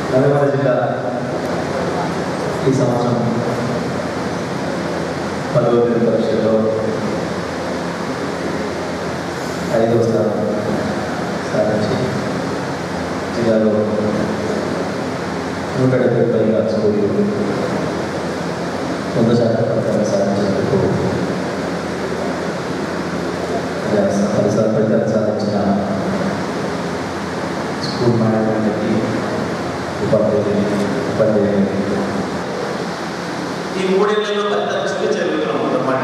నల్గొండ జిల్లా ఈ సంవత్సరం పదవ తరగతి పరీక్షలో ఐదవ స్థానం సాధించి జిల్లాలో నూట డెబ్బై పైగా స్కూళ్ళు వంద శాతం ఫలితాలు సాధించినందుకు ఫలితాలు ఫలితాలు సాధించిన స్కూల్ మేనేజ్మెంట్కి ఉపాధ్యాయులని ఉపాధ్యాయులని ఈ మూడేళ్లలో ఫలితాలు చూపించగలుగుతున్నాం అన్నమాట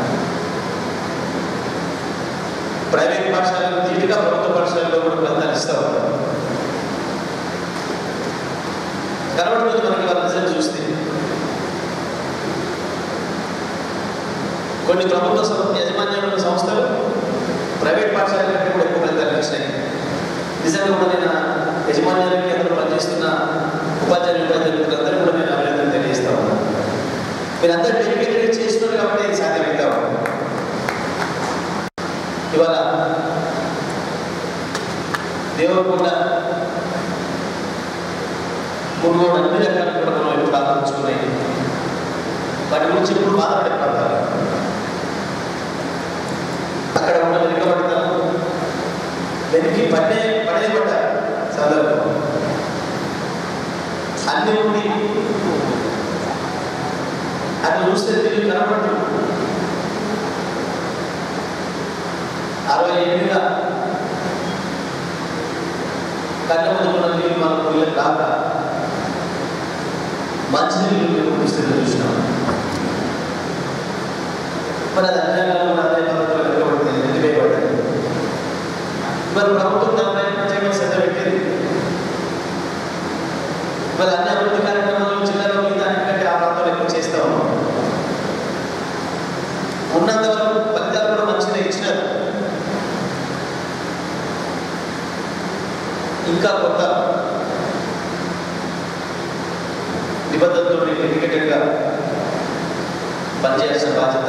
ప్రైవేట్ పాఠశాలలో తీటుగా ప్రభుత్వ పాఠశాలలో కూడా ఫలితాలు ఇస్తాం కనబడుతుంది మనకి వాళ్ళ రిజల్ట్ చూస్తే కొన్ని ప్రభుత్వ సం- యాజమాన్యంలో ఉన్న సంస్థలు ప్రైవేట్ పాఠశాల కంటే కూడా ఎక్కువ ఫలితాలు ఇచ్చినాయి నిజంగా కూడా నేను యజమాన్యాలకి అందరూ పనిచేస్తున్న ఉపాధ్యాయులు ఉపాధ్యాయులకు అందరూ కూడా నేను అభినందన తెలియజేస్తా ఉన్నాను మీరందరూ డెడికేటెడ్ చేస్తున్నారు కాబట్టి ఇది సాధ్యమవుతా ఉంది ఇవాళ దేవరకొండ మునుగోడు అన్ని రకాలు కూడా మనం ఇప్పుడు ఆలోచించుకున్నాయి వాటి గురించి ఇప్పుడు బాధపడే ప్రాంతాలు అక్కడ ఉన్న వెనుకబడతాను వెనక్కి పడే పడే పడ్డ సందర్భం అన్ని ఉండి అక్కడ చూస్తే తిరిగి కనపడదు అరవై ఏళ్ళుగా కళ్ళ ముందు ఉన్న నీళ్ళు మన పిల్లలు కాక మంచి నీళ్ళు కురిస్తుంది చూసినాం మరి అది అన్యాయంగా కూడా అదే పద్ధతిలో వెనుకబడుతుంది నిలిపేయబడ్డది మరి ప్రభుత్వం దానిపై ప్రత్యేకంగా శ్రద్ధ పెట్టింది మరి అన్ని అభివృద్ధి కార్యక్రమాలు జిల్లాలో దానికంటే ఆ ప్రాంతంలో ఎక్కువ చేస్తా ఉన్నాం ఉన్నంత వరకు ఫలితాలు కూడా మంచిగా ఇచ్చినారు ఇంకా కొత్త నిబద్ధతతో డెడికేటెడ్గా పనిచేయాల్సిన బాధ్యత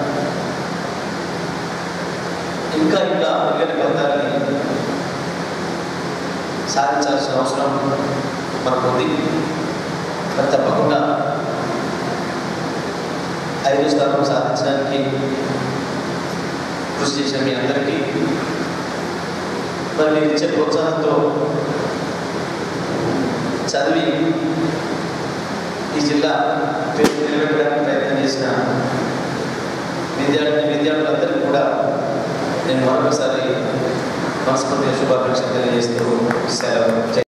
ఇంకా ఇంకా మెరుగైన ఫలితాలని సాధించాల్సిన అవసరం మనకు ఉంది మరి తప్పకుండా ఐదు స్థానం సాధించడానికి కృషి చేసిన మీ అందరికీ మరి మీరు ఇచ్చే ప్రోత్సాహంతో చదివి ఈ జిల్లా పేరు నిలబెట్టడానికి ప్రయత్నం చేసిన విద్యార్థి విద్యార్థులందరికీ కూడా నేను మరొకసారి మనస్ఫూర్తిగా శుభాకాంక్షలు తెలియజేస్తూ సెలవు